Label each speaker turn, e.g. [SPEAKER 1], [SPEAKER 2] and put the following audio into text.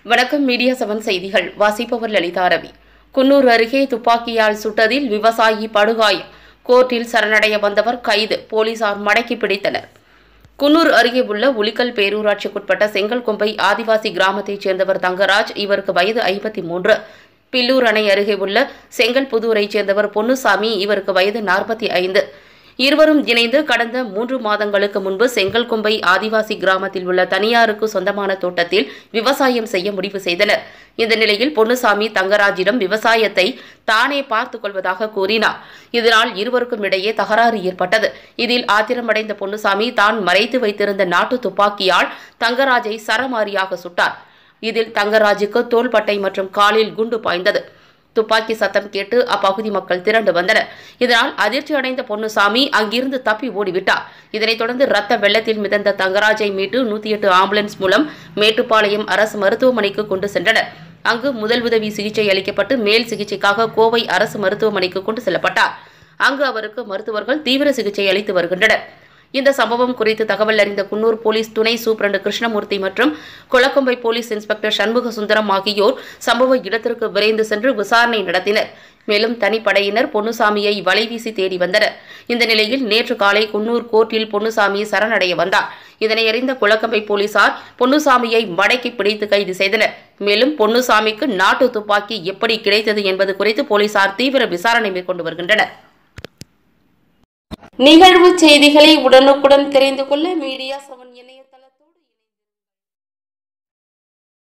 [SPEAKER 1] வணக்கம் media seven செய்திகள் வாசிப்பவர் லலிதா ரவி குன்னூர் அருகே துப்பாக்கியால் சுட்டதில் விவசாயி படுகாயம் கோர்ட்டில் சரணடைய வந்தவர் கைது போலீசார் மடக்கி பிடித்தனர் குன்னூர் அருகே உள்ள உளிக்கல் பேரூராட்சிக்குட்பட்ட செங்கல்கொம்பை ஆதிவாசி கிராமத்தைச் சேர்ந்தவர் தங்கராஜ் இவருக்கு வயது ஐம்பத்தி மூன்று பில்லூர் அணை அருகே உள்ள செங்கல்புதூரைச் சேர்ந்தவர் பொன்னுசாமி இவருக்கு வயது நாற்பத்தி ஐந்து இருவரும் இணைந்து கடந்த மூன்று மாதங்களுக்கு முன்பு செங்கல்கொம்பை ஆதிவாசி கிராமத்தில் உள்ள தனியாருக்கு சொந்தமான தோட்டத்தில் விவசாயம் செய்ய முடிவு செய்தனர் இந்த நிலையில் பொன்னுசாமி தங்கராஜிடம் விவசாயத்தை தானே பார்த்துக் கொள்வதாக கூறினார் இதனால் இருவருக்கும் இடையே தகராறு ஏற்பட்டது இதில் ஆத்திரமடைந்த பொன்னுசாமி தான் மறைத்து வைத்திருந்த நாட்டு துப்பாக்கியால் தங்கராஜை சரமாரியாக சுட்டார் இதில் தங்கராஜுக்கு தோள்பட்டை மற்றும் காலில் குண்டு பாய்ந்தது துப்பாக்கி சத்தம் கேட்டு அப்பகுதி மக்கள் திரண்டு வந்தனர் இதனால் அதிர்ச்சி அடைந்த பொன்னுசாமி அங்கிருந்து தப்பி ஓடிவிட்டார் இதனைத் தொடர்ந்து ரத்த வெள்ளத்தில் மிதந்த தங்கராஜை மீட்டு நூத்தி எட்டு ஆம்புலன்ஸ் மூலம் மேட்டுப்பாளையம் அரசு மருத்துவமனைக்கு கொண்டு சென்றனர் அங்கு முதல் உதவி சிகிச்சை அளிக்கப்பட்டு மேல் சிகிச்சைக்காக கோவை அரசு மருத்துவமனைக்கு கொண்டு செல்லப்பட்டார் அங்கு அவருக்கு மருத்துவர்கள் தீவிர சிகிச்சை அளித்து வருகின்றனர் இந்த சம்பவம் குறித்து தகவல் அறிந்த குன்னூர் போலீஸ் துணை சூப்பரண்டு கிருஷ்ணமூர்த்தி மற்றும் கொளக்கொம்பை போலீஸ் இன்ஸ்பெக்டர் சண்முக சுந்தரம் ஆகியோர் சம்பவ இடத்திற்கு விரைந்து சென்று விசாரணை நடத்தினர் மேலும் தனிப்படையினர் பொன்னுசாமியை வலைவீசி தேடி வந்தனர் இந்த நிலையில் நேற்று காலை குன்னூர் கோர்ட்டில் பொன்னுசாமி சரணடைய வந்தார் இதனை அறிந்த குளக்கம்பை போலீசார் பொன்னுசாமியை மடக்கி பிடித்து கைது செய்தனர் மேலும் பொன்னுசாமிக்கு நாட்டு துப்பாக்கி எப்படி கிடைத்தது என்பது குறித்து போலீசார் தீவிர விசாரணை மேற்கொண்டு வருகின்றனர் நிகழ்வு செய்திகளை உடனுக்குடன் தெரிந்து கொள்ள மீடியா செவன் இணைய